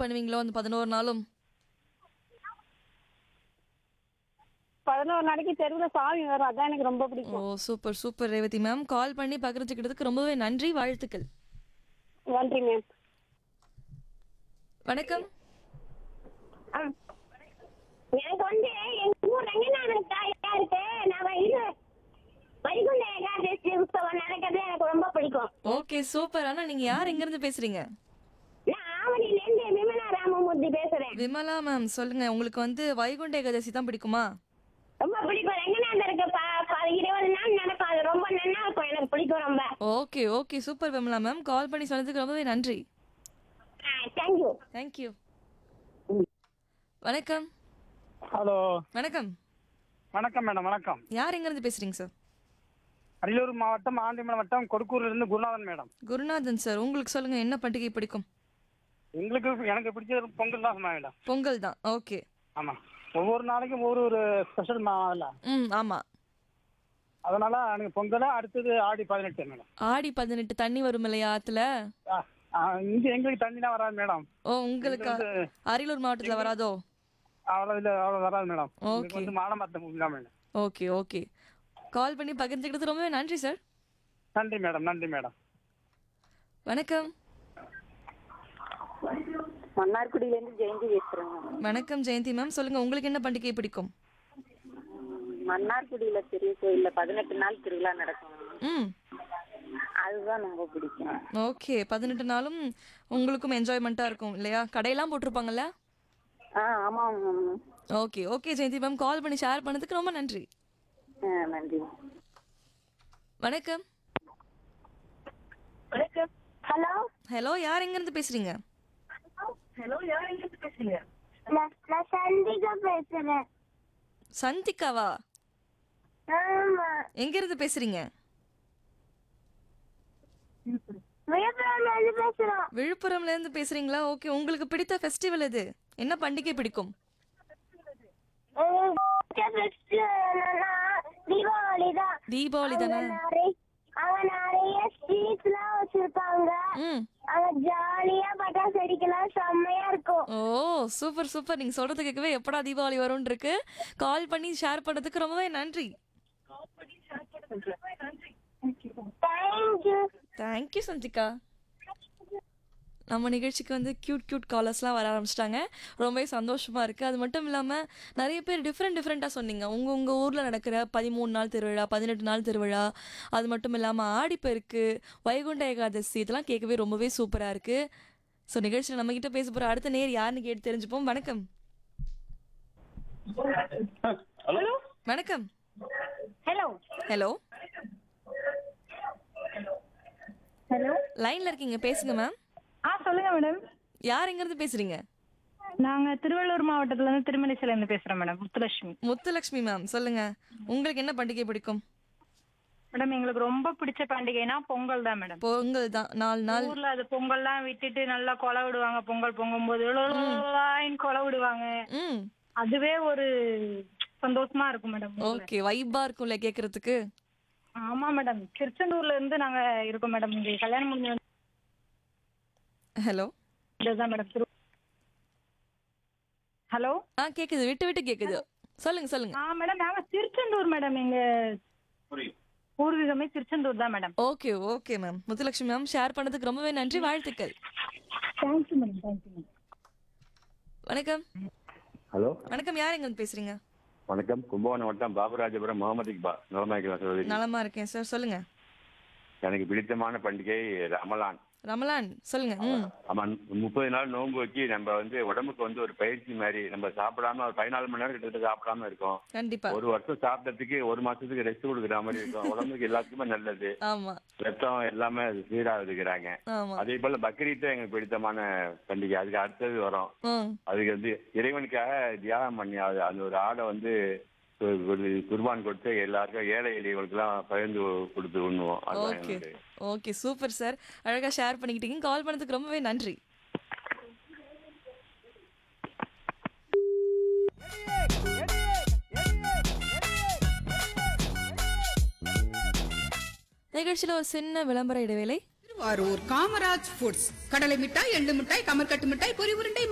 பண்ணுவீங்களோ அந்த பதினோரு நாளும் பதினோரு நாளைக்கு தெருவுல சாமி வரும் அதான் எனக்கு ரொம்ப ஓ பிடிக்கும் super super Revathi ma'am call பண்ணி பகிர்ந்துக்கிட்டதுக்கு ரொம்பவே நன்றி வாழ்த்துக்கள் நன்றி மேம் வணக்கம் எனக்கு வந்து எங்க ஊர் ரங்கநாதன் தாயா இருக்கு நான் இது வைகுண்ட ஏகாதசி உற்சவம் நடக்கிறது எனக்கு ரொம்ப பிடிக்கும் ஓகே சூப்பர் ஆனா நீங்க யார் எங்க இருந்து பேசுறீங்க நான் ஆவணில இருந்து விமலா ராமமூர்த்தி பேசுறேன் விமலா மேம் சொல்லுங்க உங்களுக்கு வந்து வைகுண்ட ஏகாதசி தான் பிடிக்குமா ரொம்ப பிடிக்கும் ரங்கநாதருக்கு ப- ப- இருபது நாள் நடக்கும் அது ரொம்ப நல்லா இருக்கும் எனக்கு பிடிக்கும் ரொம்ப okay okay super Vimala ma'am call பண்ணி சொன்னதுக்கு ரொம்பவே நன்றி தேங்க்யூ தேங்க்யூ வணக்கம் ஹலோ வணக்கம் வணக்கம் மேடம் வணக்கம் யார் எங்க இருந்து பேசுறீங்க சார் அரியலூர் மாவட்டம் ஆண்டிமலை வட்டம் கொடுக்கூர்ல இருந்து குருநாதன் மேடம் குருநாதன் சார் உங்களுக்கு சொல்லுங்க என்ன பண்டிகை பிடிக்கும் எங்களுக்கு எனக்கு பிடிச்சது பொங்கல் தான் மேடம் பொங்கல் தான் ஓகே ஆமா ஒவ்வொரு நாளைக்கும் ஒவ்வொரு ஒரு ஸ்பெஷல் மாவில் ம் ஆமா அதனால எனக்கு பொங்கல் அடுத்தது ஆடி பதினெட்டு மேடம் ஆடி பதினெட்டு தண்ணி வரும் இல்லையா ஆத்துல ஆ, ஆ, இங்க எங்களுக்கு தண்ணிலாம் வராது மேடம் ஓ உங்களுக்கு வந்து- அரியலூர் மாவட்டத்துல வராதோ அவ்வளோ இல்லை அவ்வளோ வராது மேடம் Okay. எங்களுக்கு வந்து மாலை மத்த முடியல மேடம் ஓகே ஓகே கால் பண்ணி பகிர்ந்துக்கிட்டது ரொம்பவே நன்றி சார் நன்றி மேடம் நன்றி மேடம் வணக்கம் மன்னார்குடியில இருந்து ஜெயந்தி பேசுறேங்க வணக்கம் ஜெயந்தி மேம் சொல்லுங்க உங்களுக்கு என்ன பண்டிகை பிடிக்கும் மன்னார்குடியில பெரிய கோயில்ல பதினெட்டு நாள் திருவிழா நடக்கும் ம் அதுதான் ரொம்ப பிடிக்கும் ஓகே பதினெட்டு நாளும் உங்களுக்கும் என்ஜாய்மெண்ட்டாக இருக்கும் இல்லையா கடையெல்லாம் போட்டிருப்பாங்கல்ல ஆ ஆமாம் okay okay Jayanthi ma'am call பண்ணி ஷேர் பண்ணதுக்கு ரொம்ப நன்றி ஆ, நன்றி வணக்கம் ஹலோ ஹலோ யார் எங்கேருந்து பேசுறீங்க நான் சந்திகா பேசுறேன் சந்திகாவா ஆமா எங்கேருந்து பேசுறீங்க விழுப்புரம்ல இருந்து பேசுறோம் விழுப்புரம்ல இருந்து பேசுறீங்களா ஓகே உங்களுக்கு பிடித்த ஃபெஸ்டிவல் எது என்ன பண்டிகை பிடிக்கும் தீபாவளி தான் தீபாவளி தானே அங்க நிறைய ஸ்வீட்ஸ் எல்லாம் வச்சிருப்பாங்க ம் அங்க ஜாலியா பட்டாசு வெடிக்கலாம் செம்மையா இருக்கும் ஓ சூப்பர் சூப்பர் நீங்க சொல்றது கேட்கவே எப்படா தீபாவளி வரும்னு இருக்கு கால் பண்ணி ஷேர் பண்ணதுக்கு ரொம்பவே நன்றி தேங்க்யூ தேங்க்யூ சந்திகா நம்ம நிகழ்ச்சிக்கு வந்து க்யூட் க்யூட் காலர்ஸ்லாம் வர ஆரம்பிச்சிட்டாங்க ரொம்பவே சந்தோஷமா இருக்கு அது மட்டும் இல்லாமல் நிறைய பேர் டிஃப்ரெண்ட் டிஃப்ரெண்ட்டாக சொன்னீங்க உங்க உங்க ஊரில் நடக்கிற பதிமூணு நாள் திருவிழா பதினெட்டு நாள் திருவிழா அது மட்டும் இல்லாமல் ஆடிப்பெருக்கு வைகுண்ட ஏகாதசி இதெல்லாம் கேட்கவே ரொம்பவே சூப்பராக இருக்கு ஸோ நிகழ்ச்சியில் நம்ம கிட்ட பேச போகிற அடுத்த நேர் யாருன்னு கேட்டு தெரிஞ்சுப்போம் வணக்கம் ஹலோ வணக்கம் ஹலோ ஹலோ ஹலோ லைன்ல இருக்கீங்க பேசுங்க மேம் ஆ சொல்லுங்க மேடம் யார் எங்கேருந்து பேசுறீங்க நாங்க திருவள்ளூர் மாவட்டத்துல இருந்து திருமணிசில இருந்து பேசுறோம் மேடம் முத்துலட்சுமி முத்துலட்சுமி மேம் சொல்லுங்க உங்களுக்கு என்ன பண்டிகை பிடிக்கும் மேடம் எங்களுக்கு ரொம்ப பிடிச்ச பண்டிகைனா பொங்கல் தான் மேடம் பொங்கல் தான் நாலு நாள் ஊர்ல அது பொங்கல்லாம் விட்டுட்டு நல்லா கொலை விடுவாங்க பொங்கல் பொங்கும்போது லோலோலான்னு கொலை விடுவாங்க ம் அதுவே ஒரு சந்தோஷமா இருக்கும் மேடம் ஊர்ல. ஓகே வைபா இருக்கும்ல கேக்குறதுக்கு ஆமா மேடம் திருச்செந்தூர்ல இருந்து நாங்க இருக்கோம் மேடம் இங்க கல்யாணம் முடிஞ்ச ஹலோ இதுதான் மேடம் திரு ஹலோ ஆ கேக்குது விட்டு விட்டு கேக்குது சொல்லுங்க சொல்லுங்க ஆ மேடம் நாங்க திருச்செந்தூர் மேடம் எங்க பூர்வீகமே திருச்செந்தூர் தான் madam okay okay ma'am Muthulakshmi ma'am share பண்ணதுக்கு ரொம்பவே நன்றி வாழ்த்துக்கள் தேங்க்யூ மேடம் தேங்க்யூ மேடம் வணக்கம் ஹலோ வணக்கம் யார் எங்க இருந்து பேசுறீங்க வணக்கம் கும்பகோணம் வட்டம் பாபுராஜபுரம் முகமது இக்பா நலமாக்கலாம் சகோதரி நலமா இருக்கேன் சார் சொல்லுங்க எனக்கு பிடித்தமான பண்டிகை ரமலான் ரமலான் சொல்லுங்க ம் ஆமா முப்பது நாள் நோன்பு வச்சு நம்ம வந்து உடம்புக்கு வந்து ஒரு பயிற்சி மாதிரி நம்ம சாப்பிடாம ஒரு பதினாலு மணி நேரம் கிட்டத்தட்ட சாப்பிடாம இருக்கோம் கண்டிப்பா ஒரு வருஷம் சாப்பிட்டதுக்கு ஒரு மாசத்துக்கு ரெஸ்ட் கொடுக்குற மாதிரி இருக்கும் உடம்புக்கு எல்லாத்துக்குமே நல்லது ஆமா ரத்தம் எல்லாமே அது சீராகுதுங்கிறாங்க ஆமா அதே போல பக்ரீத்தும் எனக்கு பிடித்தமான பண்டிகை அதுக்கு அடுத்தது வரும் ம் அதுக்கு வந்து இறைவனுக்காக தியாகம் பண்ணி அது அந்த ஒரு ஆடை வந்து கு- ஒரு குர்பான் கொடுத்து எல்லாருக்கும் ஏழை எளியவர்களுக்கெல்லாம் பகிர்ந்து கொடுத்து உண்ணுவோம் அதுதான் ஓகே எனக்கு ஓகே சூப்பர் சார் அழகா ஷேர் பண்ணிக்கிட்டீங்க கால் பண்ணதுக்கு ரொம்பவே நன்றி நிகழ்ச்சியில் ஒரு சின்ன விளம்பர இடைவேளை திருவாரூர் காமராஜ் ஃபுட்ஸ் கடலை மிட்டாய் எள்ளு மிட்டாய் கமர்கட்டு மிட்டாய் பொரி உருண்டை